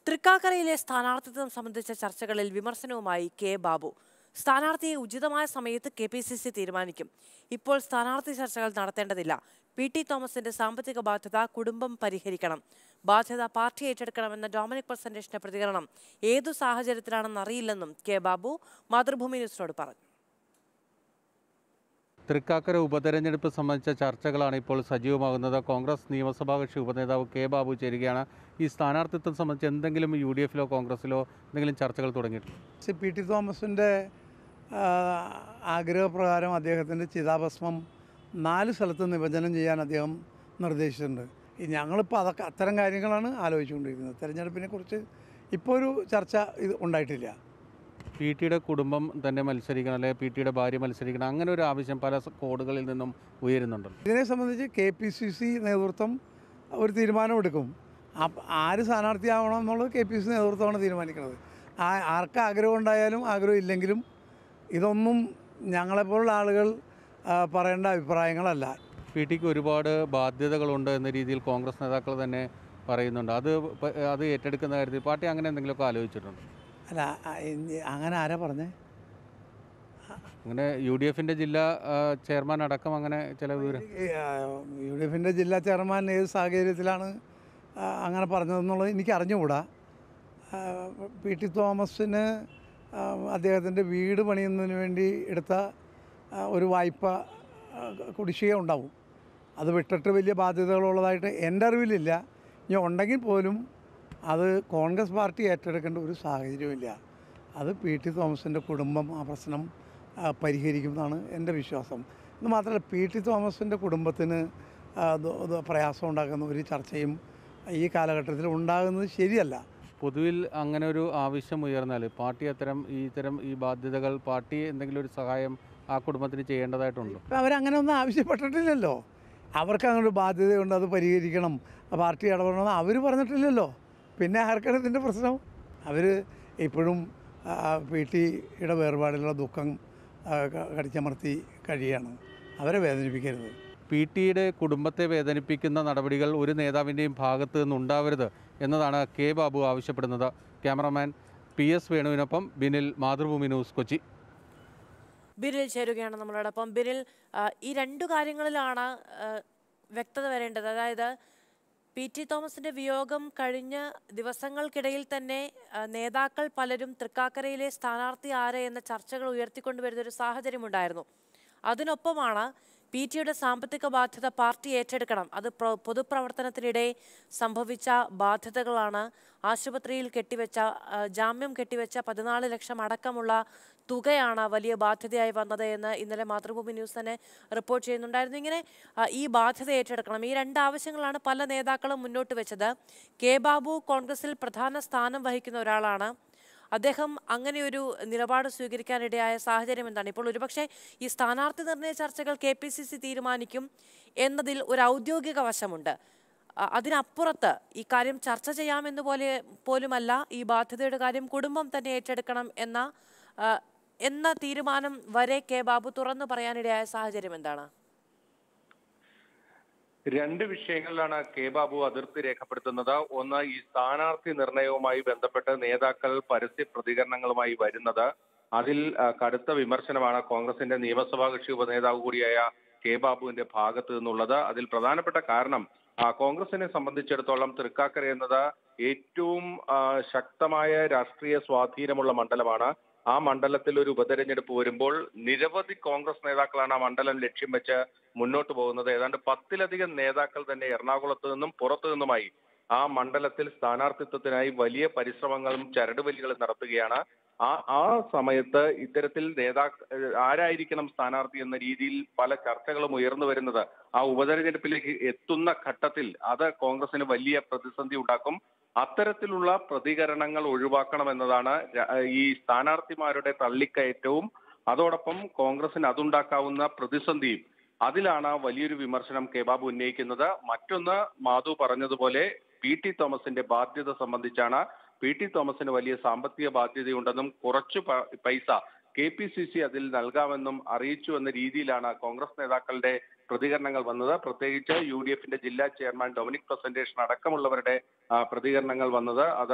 തൃക്കാക്കരയിലെ സ്ഥാനാർത്ഥിത്വം സംബന്ധിച്ച ചർച്ചകളിൽ വിമർശനവുമായി കെ ബാബു സ്ഥാനാർത്ഥിയെ ഉചിതമായ സമയത്ത് കെ പി സി സി തീരുമാനിക്കും ഇപ്പോൾ സ്ഥാനാർത്ഥി ചർച്ചകൾ നടത്തേണ്ടതില്ല പി ടി തോമസിന്റെ സാമ്പത്തിക ബാധ്യത കുടുംബം പരിഹരിക്കണം ബാധ്യത പാർട്ടി ഏറ്റെടുക്കണമെന്ന ഡൊമിനിക് പ്രസന്റേഷന്റെ പ്രതികരണം ഏതു സാഹചര്യത്തിലാണെന്ന് അറിയില്ലെന്നും കെ ബാബു മാതൃഭൂമി ന്യൂസിനോട് പറഞ്ഞു തൃക്കാക്കര ഉപതെരഞ്ഞെടുപ്പ് സംബന്ധിച്ച ചർച്ചകളാണ് ഇപ്പോൾ സജീവമാകുന്നത് കോൺഗ്രസ് നിയമസഭാ കക്ഷി ഉപനേതാവ് കെ ബാബു ചേരുകയാണ് ഈ സ്ഥാനാർത്ഥിത്വം സംബന്ധിച്ച് എന്തെങ്കിലും യു ഡി എഫിലോ കോൺഗ്രസിലോ എന്തെങ്കിലും ചർച്ചകൾ തുടങ്ങിയിട്ടുണ്ട് സി പി ടി തോമസിൻ്റെ ആഗ്രഹപ്രകാരം അദ്ദേഹത്തിൻ്റെ ചിതാഭസ്മം നാല് സ്ഥലത്ത് നിമജ്ജനം ചെയ്യാൻ അദ്ദേഹം നിർദ്ദേശിച്ചിട്ടുണ്ട് ഈ ഞങ്ങളിപ്പോൾ അതൊക്കെ അത്തരം കാര്യങ്ങളാണ് ആലോചിച്ചുകൊണ്ടിരിക്കുന്നത് തെരഞ്ഞെടുപ്പിനെ കുറിച്ച് ഇപ്പോൾ ഒരു ചർച്ച ഇത് ഉണ്ടായിട്ടില്ല പി ടിയുടെ കുടുംബം തന്നെ മത്സരിക്കണം അല്ലെങ്കിൽ പി ടിയുടെ ഭാര്യ മത്സരിക്കണം അങ്ങനെ ഒരു ആവശ്യം പല സ- കോഡുകളിൽ നിന്നും ഉയരുന്നുണ്ടല്ലോ ഇതിനെ സംബന്ധിച്ച് കെ പി സി സി നേതൃത്വം ഒരു തീരുമാനമെടുക്കും അപ്പ- ആര് സ്ഥാനാർത്ഥിയാവണം എന്നുള്ളത് കെ പി സി നേതൃത്വമാണ് തീരുമാനിക്കുന്നത് ആ ആർക്ക് ആഗ്രഹം ഉണ്ടായാലും ആഗ്രഹം ഇല്ലെങ്കിലും ഇതൊന്നും ഞങ്ങളെപ്പോലുള്ള ആളുകൾ ആ, പറയേണ്ട അഭിപ്രായങ്ങളല്ല പി ടിക്ക് ഒരുപാട് ബാധ്യതകളുണ്ട് എന്ന രീതിയിൽ കോൺഗ്രസ് നേതാക്കൾ തന്നെ പറയുന്നുണ്ട് അത് പ- അത് ഏറ്റെടുക്കുന്ന കാര്യത്തിൽ പാർട്ടി അങ്ങനെ എന്തെങ്കിലുമൊക്കെ ആലോചിച്ചിട്ടുണ്ട് അല്ല ആ, ഇനി അങ്ങനെ ആരാ പറഞ്ഞേ അങ്ങനെ യു ഡി എഫിൻ്റെ ജില്ലാ ആ, ചെയർമാൻ അടക്കം അങ്ങനെ ചില വിവരം യു ഡി എഫിൻ്റെ ജില്ലാ ചെയർമാൻ ഏത് സാഹചര്യത്തിലാണ് ആ, അങ്ങനെ പറഞ്ഞതെന്നുള്ളത് എനിക്ക് അറിഞ്ഞുകൂടാ ആ, പി ടി തോമസിന് ആ, അദ്ദേഹത്തിൻ്റെ വീട് പണിയുന്നതിന് വേണ്ടി എടുത്ത ആ, ഒരു വായ്പ ആ, കുടിശ്ശിക ഉണ്ടാവും അത് വിട്ടിട്ട് വലിയ ബാധ്യതകളുള്ളതായിട്ട് എൻ്റെ അറിവിലില്ല ഇനി ഉണ്ടെങ്കിൽ പോലും അത് കോൺഗ്രസ് പാർട്ടി ഏറ്റെടുക്കേണ്ട ഒരു സാഹചര്യമില്ല അത് പി ടി തോമസിൻ്റെ കുടുംബം ആ പ്രശ്നം ആ, പരിഹരിക്കുമെന്നാണ് എൻ്റെ വിശ്വാസം എന്ന് മാത്രമല്ല പി ടി തോമസിൻ്റെ കുടുംബത്തിന് ആ, ഇത് ഇത് പ്രയാസം ഉണ്ടാക്കുന്ന ഒരു ചർച്ചയും ഈ കാലഘട്ടത്തിൽ ഉണ്ടാകുന്നത് ശരിയല്ല പൊതുവിൽ അങ്ങനെ ഒരു ആവശ്യം ഉയർന്നാൽ പാർട്ടി അത്തരം ഈ ഇത്തരം ഈ ബാധ്യതകൾ പാർട്ടി എന്തെങ്കിലും ഒരു സഹായം ആ കുടുംബത്തിന് ചെയ്യേണ്ടതായിട്ടുണ്ടോ ഇപ്പം അവരങ്ങനെ ഒന്നും ആവശ്യപ്പെട്ടിട്ടില്ലല്ലോ അവർക്ക് അങ്ങനെ ഒരു ബാധ്യതയുണ്ട് അത് പരിഹരിക്കണം ആ പാർട്ടി ഇടപെടണമെന്ന് അവർ പറഞ്ഞിട്ടില്ലല്ലോ പിന്നെ ആർക്കാണ് ഇതിൻ്റെ പ്രശ്നം അവർ ഇപ്പോഴും പി ടിയുടെ വേർപാടിലുള്ള ദുഃഖം ആ, ക- കടിച്ചമർത്തി കഴിയാണ് അവരെ വേദനിപ്പിക്കരുത് പി ടിയുടെ കുടുംബത്തെ വേദനിപ്പിക്കുന്ന നടപടികൾ ഒരു നേതാവിൻ്റെയും ഭാഗത്ത് നിന്നുണ്ടാവരുത് എന്നതാണ് കെ ബാബു ആവശ്യപ്പെടുന്നത് ക്യാമറമാൻ പി എസ് വേണുവിനൊപ്പം ബിനിൽ മാതൃഭൂമി ന്യൂസ് കൊച്ചി ബിനിൽ ചേരുകയാണ് നമ്മളോടൊപ്പം ബിനിൽ ആ, ഈ രണ്ടു കാര്യങ്ങളിലാണ് ആ, വ്യക്തത വരേണ്ടത് അതായത് പി ടി തോമസിന്റെ വിയോഗം കഴിഞ്ഞ ദിവസങ്ങൾക്കിടയിൽ തന്നെ ആ, നേതാക്കൾ പലരും തൃക്കാക്കരയിലെ സ്ഥാനാർത്ഥി ആര് എന്ന ചർച്ചകൾ ഉയർത്തിക്കൊണ്ടുവരുന്ന ഒരു സാഹചര്യമുണ്ടായിരുന്നു അതിനൊപ്പമാണ് പി ടിയുടെ സാമ്പത്തിക ബാധ്യത പാർട്ടി ഏറ്റെടുക്കണം അത് പ്ര- പൊതുപ്രവർത്തനത്തിനിടെ സംഭവിച്ച ബാധ്യതകളാണ് ആശുപത്രിയിൽ കെട്ടിവെച്ച ആ, ജാമ്യം കെട്ടിവെച്ച പതിനാല് ലക്ഷം അടക്കമുള്ള തുകയാണ് വലിയ ബാധ്യതയായി വന്നത് എന്ന് ഇന്നലെ മാതൃഭൂമി ന്യൂസ് തന്നെ റിപ്പോർട്ട് ചെയ്യുന്നുണ്ടായിരുന്നു ഇങ്ങനെ ആ, ഈ ബാധ്യത ഏറ്റെടുക്കണം ഈ രണ്ട് ആവശ്യങ്ങളാണ് പല നേതാക്കളും മുന്നോട്ട് വെച്ചത് കെ ബാബു കോൺഗ്രസിൽ പ്രധാന സ്ഥാനം വഹിക്കുന്ന ഒരാളാണ് അദ്ദേഹം അങ്ങനെ ഒരു നിലപാട് സ്വീകരിക്കാനിടയായ സാഹചര്യം എന്താണ് ഇപ്പോൾ ഒരുപക്ഷെ ഈ സ്ഥാനാർത്ഥി നിർണയ ചർച്ചകൾ കെ പി സി സി തീരുമാനിക്കും എന്നതിൽ ഒരു ഔദ്യോഗിക വശമുണ്ട് അ- അതിനപ്പുറത്ത് ഈ കാര്യം ചർച്ച ചെയ്യാമെന്ന് പോലെ പോലുമല്ല ഈ ബാധ്യതയുടെ കാര്യം കുടുംബം തന്നെ ഏറ്റെടുക്കണം എന്ന ആ, എന്ന തീരുമാനം വരെ കെ ബാബു തുറന്നു പറയാനിടയായ സാഹചര്യം എന്താണ് രണ്ട് വിഷയങ്ങളിലാണ് കെ ബാബു അതിർത്തി രേഖപ്പെടുത്തുന്നത് ഒന്ന് ഈ സ്ഥാനാർത്ഥി നിർണയവുമായി ബന്ധപ്പെട്ട് നേതാക്കൾ പരസ്യ പ്രതികരണങ്ങളുമായി വരുന്നത് അതിൽ ആ, കടുത്ത വിമർശനമാണ് കോൺഗ്രസിന്റെ നിയമസഭാ കക്ഷി ഉപനേതാവ് കൂടിയായ കെ ബാബുവിന്റെ ഭാഗത്ത് നിന്നുള്ളത് അതിൽ പ്രധാനപ്പെട്ട കാരണം ആ, കോൺഗ്രസിനെ സംബന്ധിച്ചിടത്തോളം തൃക്കാക്കര എന്നത് ഏറ്റവും ആ, ശക്തമായ രാഷ്ട്രീയ സ്വാധീനമുള്ള മണ്ഡലമാണ് ആ മണ്ഡലത്തിൽ ഒരു ഉപതെരഞ്ഞെടുപ്പ് വരുമ്പോൾ നിരവധി കോൺഗ്രസ് നേതാക്കളാണ് ആ മണ്ഡലം ലക്ഷ്യം വെച്ച് മുന്നോട്ട് പോകുന്നത് ഏതാണ്ട് പത്തിലധികം നേതാക്കൾ തന്നെ എറണാകുളത്ത് നിന്നും പുറത്തു നിന്നുമായി ആ മണ്ഡലത്തിൽ സ്ഥാനാർത്ഥിത്വത്തിനായി വലിയ പരിശ്രമങ്ങളും ചരടുവലികളും നടത്തുകയാണ് ആ ആ സമയത്ത് ഇത്തരത്തിൽ നേതാ ആരായിരിക്കണം സ്ഥാനാർത്ഥി എന്ന രീതിയിൽ പല ചർച്ചകളും ഉയർന്നു വരുന്നത് ആ ഉപതെരഞ്ഞെടുപ്പിലേക്ക് എത്തുന്ന ഘട്ടത്തിൽ അത് കോൺഗ്രസിന് വലിയ പ്രതിസന്ധി ഉണ്ടാക്കും അത്തരത്തിലുള്ള പ്രതികരണങ്ങൾ ഒഴിവാക്കണമെന്നതാണ് ര- ഈ സ്ഥാനാർത്ഥിമാരുടെ തള്ളിക്കയറ്റവും അതോടൊപ്പം കോൺഗ്രസിന് അതുണ്ടാക്കാവുന്ന പ്രതിസന്ധിയും അതിലാണ് വലിയൊരു വിമർശനം കെ ബാബു ഉന്നയിക്കുന്നത് മറ്റൊന്ന് മാധു പറഞ്ഞതുപോലെ പി ടി തോമസിന്റെ ബാധ്യത സംബന്ധിച്ചാണ് പി ടി തോമസിന് വലിയ സാമ്പത്തിക ബാധ്യതയുണ്ടെന്നും കുറച്ചു പ- പൈസ കെ പി സി സി അതിൽ നൽകാമെന്നും അറിയിച്ചു എന്ന രീതിയിലാണ് കോൺഗ്രസ് നേതാക്കളുടെ പ്രതികരണങ്ങൾ വന്നത് പ്രത്യേകിച്ച് യു ഡി എഫിന്റെ ജില്ലാ ചെയർമാൻ ഡൊമിനിക് പ്രസന്റേഷൻ അടക്കമുള്ളവരുടെ ആ, പ്രതികരണങ്ങൾ വന്നത് അത്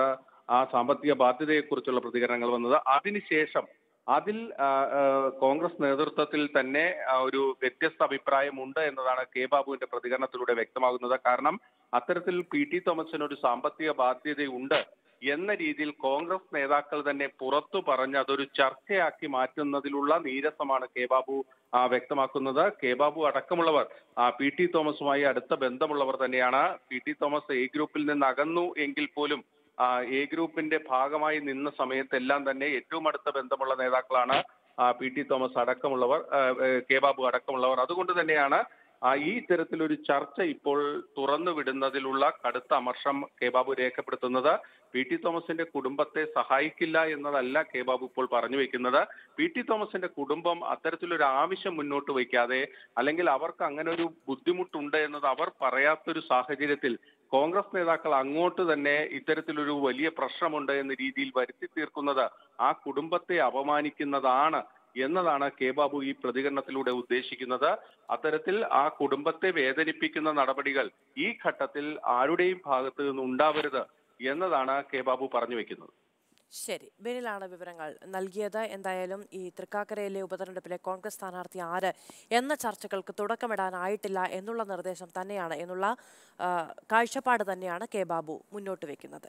ആ സാമ്പത്തിക ബാധ്യതയെക്കുറിച്ചുള്ള പ്രതികരണങ്ങൾ വന്നത് അതിനുശേഷം അതിൽ ആ, ആ, കോൺഗ്രസ് നേതൃത്വത്തിൽ തന്നെ ആ, ഒരു വ്യത്യസ്ത അഭിപ്രായമുണ്ട് എന്നതാണ് കെ ബാബുവിന്റെ പ്രതികരണത്തിലൂടെ വ്യക്തമാകുന്നത് കാരണം അത്തരത്തിൽ പി ടി തോമസിന് ഒരു സാമ്പത്തിക ബാധ്യതയുണ്ട് എന്ന രീതിയിൽ കോൺഗ്രസ് നേതാക്കൾ തന്നെ പുറത്തു പറഞ്ഞ് അതൊരു ചർച്ചയാക്കി മാറ്റുന്നതിലുള്ള നീരസമാണ് കെ ബാബു ആ, വ്യക്തമാക്കുന്നത് കെ ബാബു അടക്കമുള്ളവർ ആ, പി ടി തോമസുമായി അടുത്ത ബന്ധമുള്ളവർ തന്നെയാണ് പി ടി തോമസ് എ ഗ്രൂപ്പിൽ നിന്ന് അകന്നു എങ്കിൽ പോലും ആ, എ ഗ്രൂപ്പിന്റെ ഭാഗമായി നിന്ന സമയത്തെല്ലാം തന്നെ ഏറ്റവും അടുത്ത ബന്ധമുള്ള നേതാക്കളാണ് ആ, പി ടി തോമസ് അടക്കമുള്ളവർ ആ, ഏ, കെ ബാബു അടക്കമുള്ളവർ അതുകൊണ്ട് തന്നെയാണ് ആ, ഈ തരത്തിലൊരു ചർച്ച ഇപ്പോൾ തുറന്നു വിടുന്നതിലുള്ള കടുത്ത അമർഷം കെ ബാബു രേഖപ്പെടുത്തുന്നത് പി ടി തോമസിന്റെ കുടുംബത്തെ സഹായിക്കില്ല എന്നതല്ല കെ ബാബു ഇപ്പോൾ പറഞ്ഞു വെക്കുന്നത് പി ടി തോമസിന്റെ കുടുംബം അത്തരത്തിലൊരു ആവശ്യം മുന്നോട്ട് വയ്ക്കാതെ അല്ലെങ്കിൽ അവർക്ക് അങ്ങനെ ഒരു ബുദ്ധിമുട്ടുണ്ട് എന്നത് അവർ പറയാത്തൊരു സാഹചര്യത്തിൽ കോൺഗ്രസ് നേതാക്കൾ അങ്ങോട്ട് തന്നെ ഇത്തരത്തിലൊരു വലിയ പ്രശ്നമുണ്ട് എന്ന രീതിയിൽ വരുത്തി തീർക്കുന്നത് ആ കുടുംബത്തെ അപമാനിക്കുന്നതാണ് എന്നതാണ് കെ ബാബു ഈ പ്രതികരണത്തിലൂടെ ഉദ്ദേശിക്കുന്നത് അത്തരത്തിൽ ആ കുടുംബത്തെ വേദനിപ്പിക്കുന്ന നടപടികൾ ഈ ഘട്ടത്തിൽ ആരുടെയും ഭാഗത്ത് നിന്ന് ഉണ്ടാവരുത് എന്നതാണ് കെ ബാബു പറഞ്ഞു വെക്കുന്നത് ശരി ബിനിലാണ് വിവരങ്ങൾ നൽകിയത് എന്തായാലും ഈ തൃക്കാക്കരയിലെ ഉപതെരഞ്ഞെടുപ്പിലെ കോൺഗ്രസ് സ്ഥാനാർത്ഥി ആര് എന്ന ചർച്ചകൾക്ക് തുടക്കമിടാനായിട്ടില്ല എന്നുള്ള നിർദ്ദേശം തന്നെയാണ് എന്നുള്ള ആ, കാഴ്ചപ്പാട് തന്നെയാണ് കെ ബാബു മുന്നോട്ട് വെക്കുന്നത്